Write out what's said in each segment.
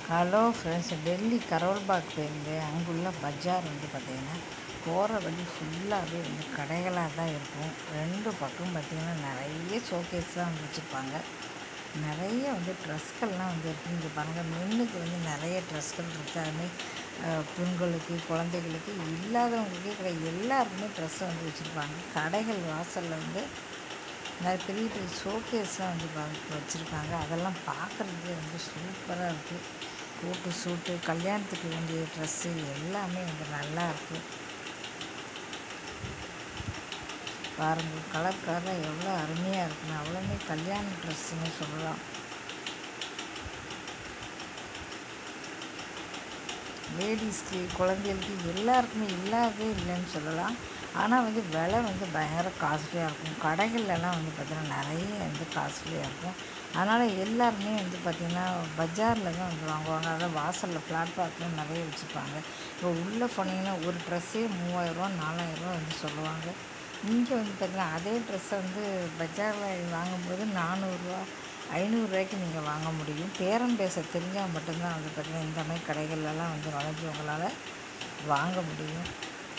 hello friends Delhi Karol Bagh போயிருந்தேன் அங்குள்ள பஜார் வந்து பார்த்திங்கன்னா போகிற வழி ஃபுல்லாகவே வந்து கடைகளாக தான் இருக்கும் ரெண்டு பக்கம் பார்த்திங்கன்னா நிறைய ஷோகேஸ்லாம் வந்து வச்சுருப்பாங்க நிறைய வந்து ட்ரெஸ்கள்லாம் வந்து இருக்குது இங்கே பாருங்கள் மென்னுக்கு வந்து நிறைய ட்ரெஸ்கள் இருக்குது அதுமாதிரி பெண்களுக்கு குழந்தைகளுக்கு இல்லாதவங்களுக்கே கிடையாது எல்லாருக்குமே ட்ரெஸ்ஸை வந்து வச்சுருப்பாங்க கடைகள் வாசலில் வந்து நிறைய பெரிய பெரிய ஷோகேஸ்லாம் வந்து பா- வச்சுருக்காங்க அதெல்லாம் பார்க்குறதுக்கே வந்து சூப்பராக இருக்குது கோட்டு சூட்டு கல்யாணத்துக்கு வேண்டிய ட்ரெஸ்ஸு எல்லாமே வந்து நல்லா இருக்குது பாருங்கள் கலர் கலராக எவ்வளோ அருமையாக இருக்குன்னு அவ்வளோமே கல்யாண ட்ரெஸ்ஸுன்னு சொல்லலாம் லேடிஸ்க்கு குழந்தைகளுக்கு எல்லாருக்குமே இல்லாதே இல்லைன்னு சொல்லலாம் ஆனால் வந்து விலை வந்து பயங்கர காஸ்ட்லியாக இருக்கும் கடைகள்லாம் வந்து பார்த்திங்கன்னா நிறைய வந்து காஸ்ட்லியாக இருக்கும் அதனால் எல்லாருமே வந்து பார்த்திங்கன்னா பஜாரில் தான் வந்து வாங்குவாங்க அதாவது வாசலில் பிளாட்பார்க்கில் நிறைய வச்சுருப்பாங்க இப்போ உள்ளே போனீங்கன்னா ஒரு ட்ரெஸ்ஸே மூவாயிரரூவா நாலாயிரரூவா வந்து சொல்லுவாங்க இங்கே வந்து பார்த்திங்கன்னா அதே ட்ரெஸ்ஸை வந்து பஜாரில் வாங்கும்போது நானூறுரூவா ஐநூறுரூவாய்க்கு நீங்கள் வாங்க முடியும் பேரம் பேச தெரிஞ்சால் மட்டும்தான் வந்து பார்த்திங்கன்னா இந்த மாதிரி கடைகள்லாம் வந்து நுழைஞ்சு உங்களால் வாங்க முடியும்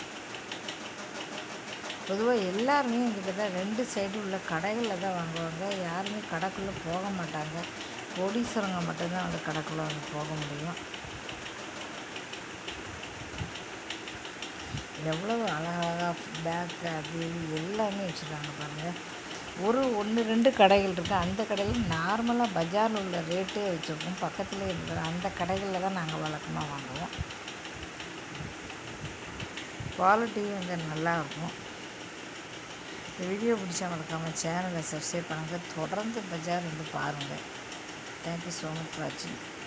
பொதுவாக எல்லாருமே வந்து பார்த்தா ரெண்டு சைடு உள்ள கடைகளில் தான் வாங்குவாங்க யாருமே கடைக்குள்ளே போக மாட்டாங்க கோடீஸ்வரங்க மட்டும்தான் வந்து கடைக்குள்ளே வந்து போக முடியும் எவ்வளவு அழகழகாக பேக் அது இது எல்லாமே வச்சுருக்காங்க பாருங்கள் ஒரு ஒன்று ரெண்டு கடைகள் இருக்குது அந்த கடையில் நார்மலாக பஜாரில் உள்ள ரேட்டே வச்சுருக்கோம் பக்கத்துலேயே இருக்கிற அந்த கடைகளில் தான் நாங்கள் வழக்கமாக வாங்குவோம் குவாலிட்டியும் வந்து நல்லா இருக்கும் இந்த வீடியோ பிடிச்சா மறக்காமல் சேனலை சப்ஸ்கிரைப் பண்ணுங்கள் தொடர்ந்து பஜார் வந்து பாருங்கள் தேங்க்யூ ஸோ மச் வாட்சிங்